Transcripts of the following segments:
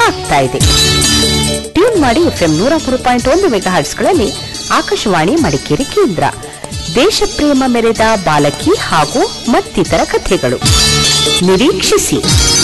ಆಗ್ತಾ ಇದೆ ಟ್ಯೂನ್ ಮಾಡಿ ಎಫ್ಎಂ ನೂರ ಮೂರು ಪಾಯಿಂಟ್ ಒಂದು ಮೆಗಾ ಹರ್ಟ್ಸ್ಗಳಲ್ಲಿ ಆಕಾಶವಾಣಿ ಮಡಿಕೇರಿ ಕೇಂದ್ರ ದೇಶ ಪ್ರೇಮ ಮೆರೆದ ಬಾಲಕಿ ಹಾಗೂ ಮತ್ತಿತರ ಕಥೆಗಳು ನಿರೀಕ್ಷಿಸಿ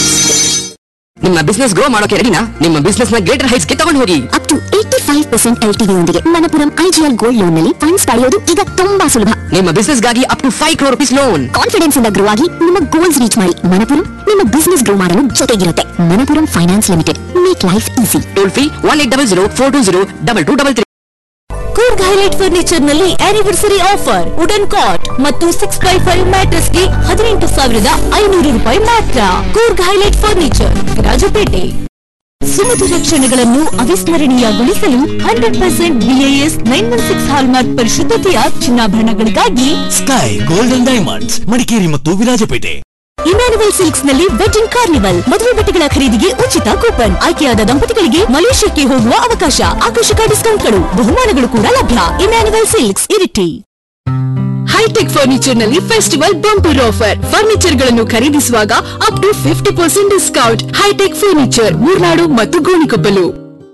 ನಿಮ್ಮ ಬಿಸ್ನೆಸ್ ಗ್ರೋ ಮಾಡೋಕೆ ರೆಡಿನಾ ನಿಮ್ಮ ಬಿಸ್ನೆಸ್ ನ ಗ್ರೇಟರ್ ಹೈಟ್ಸ್ ಗೆ ತಗೊಂಡು ಹೋಗಿ up to eighty five percent L T ಯೊಂದಿಗೆ ಮಣಪುರಂ ಐಜಿಎಲ್ ಗೋಲ್ಡ್ ಲೋನ್ ನಲ್ಲಿ ಫಂಡ್ಸ್ ಪಡೆಯೋದು ಈಗ ತುಂಬಾ ಸುಲಭ ನಿಮ್ಮ ಬಿಸ್ನೆಸ್ ಗಾಗಿ up to five crore rupees loan confidence ಇಂದ ಗ್ರೋ ಆಗಿ ನಿಮ್ಮ ಗೋಲ್ಸ್ ರೀಚ್ ಮಾಡಿ ಮಣಪುರಂ ನಿಮ್ಮ ಬಿಸ್ನೆಸ್ ಗ್ರೋ ಮಾಡಲು ಜೊತೆಗಿರುತ್ತೆ Manappuram finance limited make life easy toll free one eight double zero four two zero double two double three Coorg highlight furniture ನಲ್ಲಿ anniversary offer wooden cot ಮತ್ತು six by five mattress ಗೆ ಹದಿನೆಂಟು ಸಾವಿರದ ಐನೂರು ರೂಪಾಯಿ ಮಾತ್ರ ಕೂರ್ಗ್ ಹೈಲೈಟ್ ಫರ್ನಿಚರ್ ರಾಜಪೇಟೆ ಸುಮಧುರ ಕ್ಷಣಗಳನ್ನು ಅವಿಸ್ಮರಣೀಯಗೊಳಿಸಲು hundred percent BIS nine one six hallmark ಪರಿಶುದ್ಧತೆಯ ಚಿನ್ನಾಭರಣಗಳಿಗಾಗಿ ಸ್ಕೈ ಗೋಲ್ಡನ್ ಡೈಮಂಡ್ಸ್ ಮಡಿಕೇರಿ ಮತ್ತು ವಿರಾಜಪೇಟೆ ಇಮ್ಯಾನುವಲ್ ಸಿಲ್ಕ್ಸ್ ನಲ್ಲಿ ವೆಡ್ಡಿಂಗ್ ಕಾರ್ನಿವಲ್ ಮದುವೆ ಬಟ್ಟೆಗಳ ಖರೀದಿಗೆ ಉಚಿತ ಕೂಪನ್ ಆಯ್ಕೆಯಾದ ದಂಪತಿಗಳಿಗೆ ಮಲೇಷ್ಯಾಕ್ಕೆ ಹೋಗುವ ಅವಕಾಶ ಆಕರ್ಷಕ ಡಿಸ್ಕೌಂಟ್ಗಳು ಬಹುಮಾನಗಳು ಕೂಡ ಲಭ್ಯ Emmanuel silks Iritty hi-tech furniture ನಲ್ಲಿ ಫೆಸ್ಟಿವಲ್ ಬಂಪರ್ ಆಫರ್ ಫರ್ನಿಚರ್ ಗಳನ್ನು ಖರೀದಿಸುವಾಗ up to fifty percent discount hi-tech furniture Moornad ಮತ್ತು ಗೋಣಿಕೊಪ್ಪಲು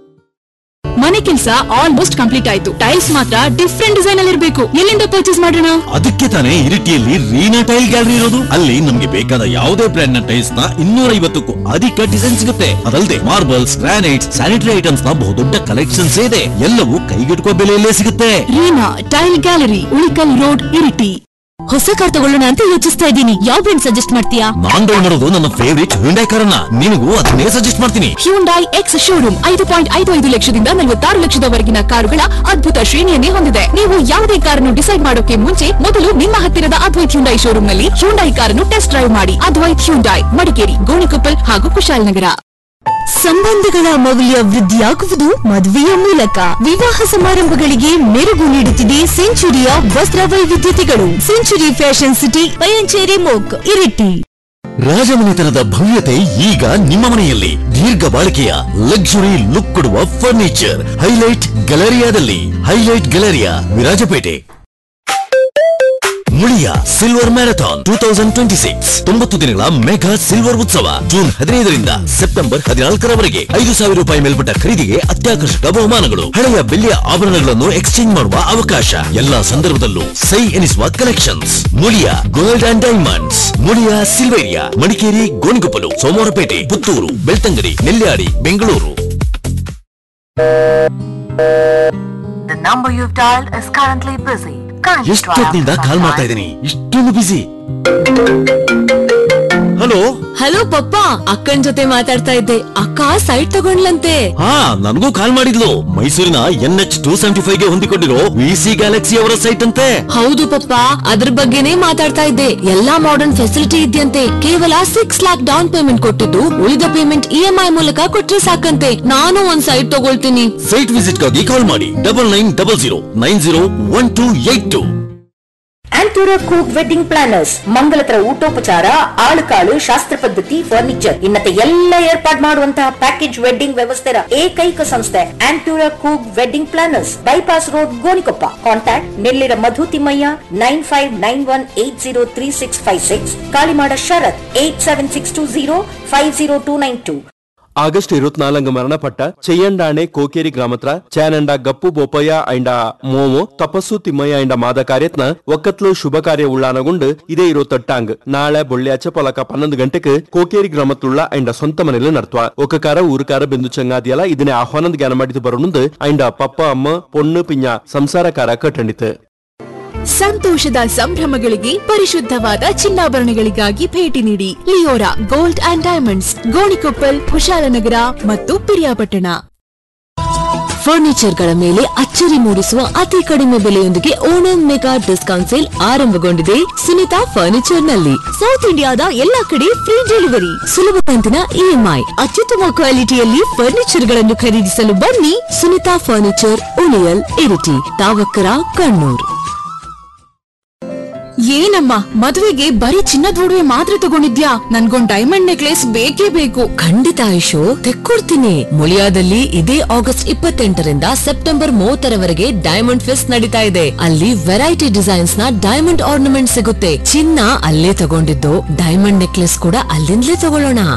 ಮನೆ ಕೆಲಸ ಆಲ್ಮೋಸ್ಟ್ ಕಂಪ್ಲೀಟ್ ಆಯ್ತು ಟೈಲ್ಸ್ ಮಾತ್ರ ಡಿಫ್ರೆಂಟ್ ಡಿಸೈನ್ ಅಲ್ಲಿ ಇರಬೇಕು ಎಲ್ಲಿಂದ ಪರ್ಚೇಸ್ ಮಾಡೋಣ ಅದಕ್ಕೆ ತಾನೇ ಇರಿಟಿಯಲ್ಲಿ ರೀನಾ ಟೈಲ್ ಗ್ಯಾಲರಿ ಇರೋದು ಅಲ್ಲಿ ನಮ್ಗೆ ಬೇಕಾದ ಯಾವುದೇ ಬ್ರ್ಯಾಂಡ್ ನ ಟೈಲ್ಸ್ ನ ಇನ್ನೂರ ಐವತ್ತಕ್ಕೂ ಅಧಿಕ ಡಿಸೈನ್ ಸಿಗುತ್ತೆ ಅದಲ್ಲದೆ ಮಾರ್ಬಲ್ಸ್ ಗ್ರಾನೈಟ್ಸ್ ಸ್ಯಾನಿಟರಿ ಐಟಮ್ಸ್ ನ ಬಹುದೊಡ್ಡ ಕಲೆಕ್ಷನ್ಸ್ ಇದೆ ಎಲ್ಲವೂ ಕೈಗೆಟುಕುವ ಬೆಲೆಯಲ್ಲೇ ಸಿಗುತ್ತೆ Reena tile gallery Ulikkal road Iritty ಹೊಸ ಕಾರ್ ತಗೊಳ್ಳೋಣ ಅಂತ ಯೋಚಿಸ್ತಾ ಇದ್ದೀನಿ ಯಾವ ಬ್ರ್ಯಾಂಡ್ ಸಜೆಸ್ಟ್ ಮಾಡ್ತೀಯಾ ನಾನ್ ಮಾಡೋದು ನನ್ನ ಫೇವರಿಟ್ ಹ್ಯುಂಡೈ ಕಾರನ್ನ ನಿನಗೂ ಅದನ್ನೇ ಸಜೆಸ್ಟ್ ಮಾಡ್ತೀನಿ ಹ್ಯೂಂಡೈ ಎಕ್ಸ್ ಶೋರೂಮ್ ಐದು ಪಾಯಿಂಟ್ ಐದು ಐದು ಲಕ್ಷದಿಂದ ನಲವತ್ತಾರು ಲಕ್ಷದವರೆಗಿನ ಕಾರುಗಳ ಅದ್ಭುತ ಶ್ರೇಣಿಯನ್ನೇ ಹೊಂದಿದೆ ನೀವು ಯಾವುದೇ ಕಾರನ್ನು ಡಿಸೈಡ್ ಮಾಡೋಕೆ ಮುಂಚೆ ಮೊದಲು ನಿಮ್ಮ ಹತ್ತಿರದ ಅದ್ವೈತ್ ಹ್ಯುಂಡೈ ಶೋರೂಮ್ ನಲ್ಲಿ ಹ್ಯೂಂಡೈ ಕಾರನ್ನು ಟೆಸ್ಟ್ ಡ್ರೈವ್ ಮಾಡಿ ಅದ್ವೈತ್ ಹ್ಯುಂಡೈ ಮಡಿಕೇರಿ ಗೋಣಿಕೊಪ್ಪಲ್ ಹಾಗೂ ಕುಶಾಲನಗರ ಸಂಬಂಧಗಳ ಮೌಲ್ಯ ವೃದ್ಧಿಯಾಗುವುದು ಮದುವೆಯ ಮೂಲಕ ವಿವಾಹ ಸಮಾರಂಭಗಳಿಗೆ ಮೆರುಗು ನೀಡುತ್ತಿದೆ ಸೆಂಚುರಿಯ ವಸ್ತ್ರ ವೈವಿಧ್ಯತೆಗಳು ಸೆಂಚುರಿ ಫ್ಯಾಷನ್ ಸಿಟಿ ಪಯಂಚೇರಿ ಮೋಕ್ ಇರಿಟಿ ರಾಜಮನೆತನದ ಭವ್ಯತೆ ಈಗ ನಿಮ್ಮ ಮನೆಯಲ್ಲಿ ದೀರ್ಘ ಬಾಳಿಕೆಯ ಲಕ್ಸುರಿ ಲುಕ್ ಕೊಡುವ ಫರ್ನಿಚರ್ ಹೈಲೈಟ್ ಗ್ಯಾಲರಿಯಾದಲ್ಲಿ highlight galleria Virajpet Muliya silver marathon two thousand twenty six ತೊಂಬತ್ತು ದಿನಗಳ ಮೆಗಾ ಸಿಲ್ವರ್ ಉತ್ಸವ ಜೂನ್ ಹದಿನೈದರಿಂದ ಸೆಪ್ಟೆಂಬರ್ ಹದಿನಾಲ್ಕರವರೆಗೆ ಐದು ಸಾವಿರ ರೂಪಾಯಿ ಮೇಲ್ಪಟ್ಟ ಖರೀದಿಗೆ ಅತ್ಯಾಕರ್ಷಕ ಬಹುಮಾನಗಳು ಹಳೆಯ ಬೆಳ್ಳಿಯ ಆಭರಣಗಳನ್ನು ಎಕ್ಸ್ಚೇಂಜ್ ಮಾಡುವ ಅವಕಾಶ ಎಲ್ಲಾ ಸಂದರ್ಭದಲ್ಲೂ ಸೈ ಎನಿಸುವ collections Muliya gold and diamonds Muliya Silveria Madikeri Gonikoppal Somwarpet Puttur Belthangady Nelyadi Bengaluru The number you've dialed is currently busy. Kindly try ಎಷ್ಟೊತ್ತಿನಿಂದ after ಕಾಲ್ some ಮಾಡ್ತಾ time. ಇದ್ದೀನಿ ಇಷ್ಟೊಂದು ಬಿಸಿ ಹಲೋ ಹಲೋ ಪಪ್ಪ ಅಕ್ಕನ್ ಜೊತೆ ಮಾತಾಡ್ತಾ ಇದ್ದೆ ಅಕ್ಕ ಸೈಟ್ ತಗೊಂಡ್ಲಂತೆ ಹಾ ನನಗೂ ಕಾಲ್ ಮಾಡಿದ್ಲು ಮೈಸೂರಿನ N H two seventy five ಗೆ ಹೊಂದಿಕೊಂಡಿರೋ ವಿ ಸಿ ಗ್ಯಾಲಕ್ಸಿ ಅವರ ಸೈಟ್ ಅಂತೆ ಹೌದು ಪಪ್ಪ ಅದ್ರ ಬಗ್ಗೆನೇ ಮಾತಾಡ್ತಾ ಇದ್ದೆ ಎಲ್ಲಾ ಮಾಡರ್ನ್ ಫೆಸಿಲಿಟಿ ಇದೆಯಂತೆ ಕೇವಲ ಸಿಕ್ಸ್ ಲ್ಯಾಕ್ ಡೌನ್ ಪೇಮೆಂಟ್ ಕೊಟ್ಟಿದ್ದು ಉಳಿದ ಪೇಮೆಂಟ್ ಇ ಎಂ ಐ ಮೂಲಕ ಕೊಟ್ರೆ ಸಾಕಂತೆ ನಾನು ಒಂದ್ ಸೈಟ್ ತಗೊಳ್ತೀನಿ ಸೈಟ್ ವಿಸಿಟ್ ಗಾಗಿ ಕಾಲ್ ಮಾಡಿ double nine double zero nine zero one two eight two ಆಂಟೂರ ಕೂಕ್ ವೆಡ್ಡಿಂಗ್ ಪ್ಲಾನರ್ಸ್ ಮಂಗಲತರ ಊಟೋಪಚಾರ ಆಳುಕಾಳು ಶಾಸ್ತ್ರ ಪದ್ಧತಿ ಫರ್ನಿಚರ್ ಇನ್ನತೆ ಎಲ್ಲ ಏರ್ಪಾಡ್ ಮಾಡುವಂತಹ ಪ್ಯಾಕೇಜ್ ವೆಡ್ಡಿಂಗ್ ವ್ಯವಸ್ಥೆಯ ಏಕೈಕ ಸಂಸ್ಥೆ ಆಂಟೂರ ಕೂಕ್ wedding planners bypass road Gonikoppa contact Nellira Madhu Thimmaiah nine five nine one eight zero three six five six Kalimada Sharath eight seven six two zero five zero two nine two August ഇരുപത്തിനാലങ്ക് മരണപ്പെട്ട ചെയ്യണ്ടാണെ കോക്കേരി ഗ്രാമത്ര ചേനണ്ട ಗಪ್ಪು ಬೋಪಯ್ಯ ಐಂಡ ಮೋಮೋ ತಪಸ್ಸು ತಿಮ್ಮಯ್ಯ ಐಂಡ ಮಾದ ಕಾರ್ಯತ್ನ ಒಕ್ಕತ್ಲು ಶುಭ ಕಾರ್ಯ ಉಳ್ಳಾನಗೊಂಡು ಇದೇ ಇರೋ ತಟ್ಟಾಂಗ್ ನಾಳೆ ಬೊಳ್ಳ್ಯಾಚ ಪೊಲಕ ಪನ್ನೊಂದು ಗಂಟೆಗೆ ಕೋಕೇರಿ ಗ್ರಾಮತ್ತುಳ್ಳ ಐಂಡ ಸ್ವಂತ ಮನೆಯಲ್ಲಿ ನಡ್ತವ ಒಕ್ಕಕಾರ ಊರುಕಾರ ಬೆಂದು ಚಂಗಾದಿಯಲ್ಲ ಇದನ್ನೇ ಆಹ್ವಾನದ ಜ್ಞಾನ ಮಾಡಿದ್ದು ಬರೋಣಂದು ಐಂಡ ಪಪ್ಪ ಅಮ್ಮ ಪೊಣ್ಣು ಪಿಂಜ ಸಂಸಾರಕಾರ ಕಟ್ಟಣಿತು ಸಂತೋಷದ ಸಂಭ್ರಮಗಳಿಗೆ ಪರಿಶುದ್ಧವಾದ ಚಿನ್ನಾಭರಣಗಳಿಗಾಗಿ ಭೇಟಿ ನೀಡಿ Leora gold and diamonds Gonikoppal Kushalanagara ಮತ್ತು ಪಿರಿಯಾಪಟ್ಟಣ ಫರ್ನಿಚರ್ಗಳ ಮೇಲೆ ಅಚ್ಚರಿ ಮೂಡಿಸುವ ಅತಿ ಕಡಿಮೆ ಬೆಲೆಯೊಂದಿಗೆ ಓಣಂ ಮೆಗಾ ಡಿಸ್ಕೌಂಟ್ ಸೇಲ್ ಆರಂಭಗೊಂಡಿದೆ ಸುನಿತಾ ಫರ್ನಿಚರ್ ನಲ್ಲಿ ಸೌತ್ ಇಂಡಿಯಾದ ಎಲ್ಲಾ ಕಡೆ ಫ್ರೀ ಡೆಲಿವರಿ ಸುಲಭ ಕಂತಿನ ಇಎಂಐ ಅತ್ಯುತ್ತಮ ಕ್ವಾಲಿಟಿಯಲ್ಲಿ ಫರ್ನಿಚರ್ ಗಳನ್ನು ಖರೀದಿಸಲು ಬನ್ನಿ ಸುನಿತಾ ಫರ್ನಿಚರ್ ಉಳಿಯಲ್ ಇರಿಟಿ ತಾವಕ್ಕರ ಕಣ್ಣೂರ್ ಏನಮ್ಮ ಮದುವೆಗೆ ಬರೀ ಚಿನ್ನದ ಒಡವೆ ಮಾತ್ರ ತಗೊಂಡಿದ್ಯಾ ನನ್ಗೊಂದ್ ಡೈಮಂಡ್ ನೆಕ್ಲೆಸ್ ಬೇಕೇ ಬೇಕು ಖಂಡಿತ ಆಯುಷು ತೆಕ್ಕೊಡ್ತೀನಿ ಮುಳಿಯಾದಲ್ಲಿ ಇದೇ ಆಗಸ್ಟ್ ಇಪ್ಪತ್ತೆಂಟರಿಂದ ಸೆಪ್ಟೆಂಬರ್ ಮೂವತ್ತರವರೆಗೆ ಡೈಮಂಡ್ ಫೆಸ್ಟ್ ನಡೀತಾ ಇದೆ ಅಲ್ಲಿ ವೆರೈಟಿ ಡಿಸೈನ್ಸ್ ನ ಡೈಮಂಡ್ ಆರ್ನಮೆಂಟ್ ಸಿಗುತ್ತೆ ಚಿನ್ನ ಅಲ್ಲೇ ತಗೊಂಡಿದ್ದು ಡೈಮಂಡ್ ನೆಕ್ಲೆಸ್ ಕೂಡ ಅಲ್ಲಿಂದಲೇ ತಗೊಳ್ಳೋಣ